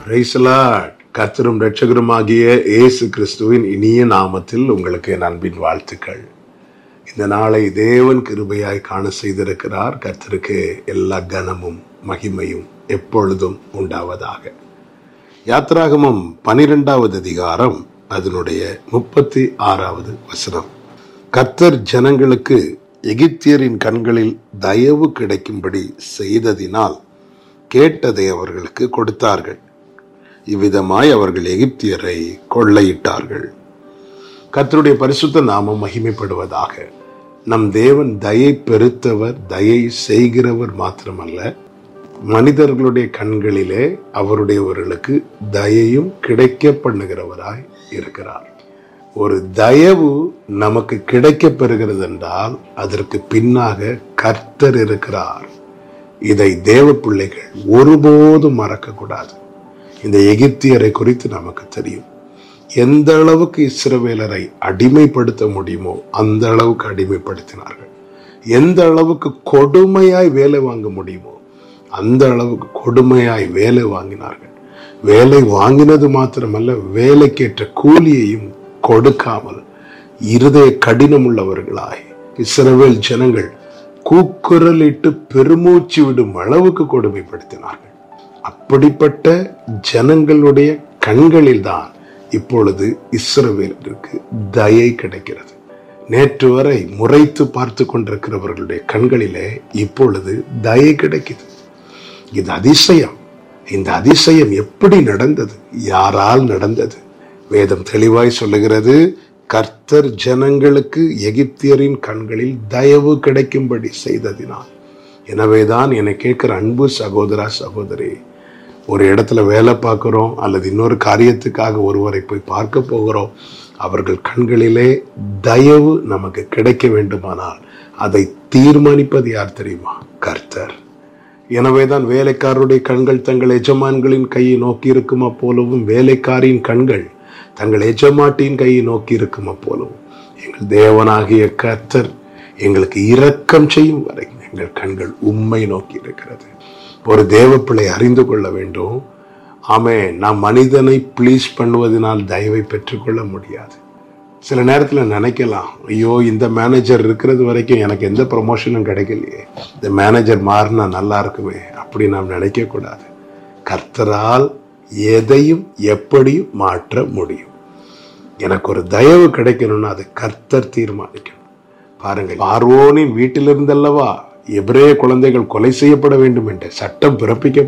பிரைசலாட் கர்த்தரும் ரட்சகருமாகிய இயேசு கிறிஸ்துவின் இனிய நாமத்தில் உங்களுக்கு என் அன்பின் வாழ்த்துக்கள் இந்த நாளை தேவன் கிருபையாய் காண செய்திருக்கிறார் கர்த்தருக்கு எல்லா கனமும் மகிமையும் எப்பொழுதும் உண்டாவதாக யாத்ராகமம் பனிரெண்டாவது அதிகாரம் அதனுடைய முப்பத்தி ஆறாவது வசனம் கர்த்தர் ஜனங்களுக்கு எகிப்தியரின் கண்களில் தயவு கிடைக்கும்படி செய்ததினால் கேட்டதை அவர்களுக்கு கொடுத்தார்கள் இவ்விதமாய் அவர்கள் எகிப்தியரை கொள்ளையிட்டார்கள் கர்த்தருடைய பரிசுத்த நாமம் மகிமைப்படுவதாக நம் தேவன் தயை பெருத்தவர் தயை செய்கிறவர் மாத்திரமல்ல மனிதர்களுடைய கண்களிலே அவருடையவர்களுக்கு தயையும் கிடைக்க பண்ணுகிறவராய் இருக்கிறார் ஒரு தயவு நமக்கு கிடைக்க பெறுகிறது என்றால் அதற்கு பின்னாக கர்த்தர் இருக்கிறார் இதை தேவ பிள்ளைகள் ஒருபோதும் மறக்கக்கூடாது இந்த எகிப்தியரை குறித்து நமக்கு தெரியும் எந்த அளவுக்கு இஸ்ரவேலரை அடிமைப்படுத்த முடியுமோ அந்த அளவுக்கு அடிமைப்படுத்தினார்கள் எந்த அளவுக்கு கொடுமையாய் வேலை வாங்க முடியுமோ அந்த அளவுக்கு கொடுமையாய் வேலை வாங்கினார்கள் வேலை வாங்கினது மாத்திரமல்ல வேலைக்கேற்ற கூலியையும் கொடுக்காமல் இருதய கடினம் உள்ளவர்களாய் இஸ்ரவேல் ஜனங்கள் கூக்குரலிட்டு பெருமூச்சு விடும் அளவுக்கு கொடுமைப்படுத்தினார்கள் அப்படிப்பட்ட ஜனங்களுடைய கண்களில்தான் இப்பொழுது இஸ்ரவேலருக்கு தயை கிடைக்கிறது நேற்று வரை முறைத்து பார்த்து கொண்டிருக்கிறவர்களுடைய கண்களிலே இப்பொழுது தயை கிடைக்குது இது அதிசயம் இந்த அதிசயம் எப்படி நடந்தது யாரால் நடந்தது வேதம் தெளிவாய் சொல்லுகிறது கர்த்தர் ஜனங்களுக்கு எகிப்தியரின் கண்களில் தயவு கிடைக்கும்படி செய்ததினால் எனவேதான் என்னை கேட்கிற அன்பு சகோதரா சகோதரி ஒரு இடத்துல வேலை பார்க்குறோம் அல்லது இன்னொரு காரியத்துக்காக ஒருவரை போய் பார்க்க போகிறோம் அவர்கள் கண்களிலே தயவு நமக்கு கிடைக்க வேண்டுமானால் அதை தீர்மானிப்பது யார் தெரியுமா கர்த்தர் எனவேதான் வேலைக்காரருடைய கண்கள் தங்கள் எஜமான்களின் கையை நோக்கி இருக்குமா போலவும் வேலைக்காரின் கண்கள் தங்கள் எஜமாட்டின் கையை நோக்கி இருக்குமா போலவும் எங்கள் தேவனாகிய கர்த்தர் எங்களுக்கு இரக்கம் செய்யும் வரை எங்கள் கண்கள் உண்மை நோக்கி இருக்கிறது ஒரு தேவ பிள்ளை அறிந்து கொள்ள வேண்டும் ஆமே நாம் மனிதனை ப்ளீஸ் பண்ணுவதனால் தயவை பெற்றுக்கொள்ள முடியாது சில நேரத்தில் நினைக்கலாம் ஐயோ இந்த மேனேஜர் இருக்கிறது வரைக்கும் எனக்கு எந்த ப்ரொமோஷனும் கிடைக்கலையே இந்த மேனேஜர் மாறினா நல்லா இருக்குமே அப்படி நாம் நினைக்கக்கூடாது கர்த்தரால் எதையும் எப்படியும் மாற்ற முடியும் எனக்கு ஒரு தயவு கிடைக்கணும்னா அது கர்த்தர் தீர்மானிக்கணும் பாருங்கள் பார்வோனின் வீட்டிலிருந்தல்லவா எபிரேய குழந்தைகள் கொலை செய்யப்பட வேண்டும் என்ற சட்டம் பிறப்பிக்க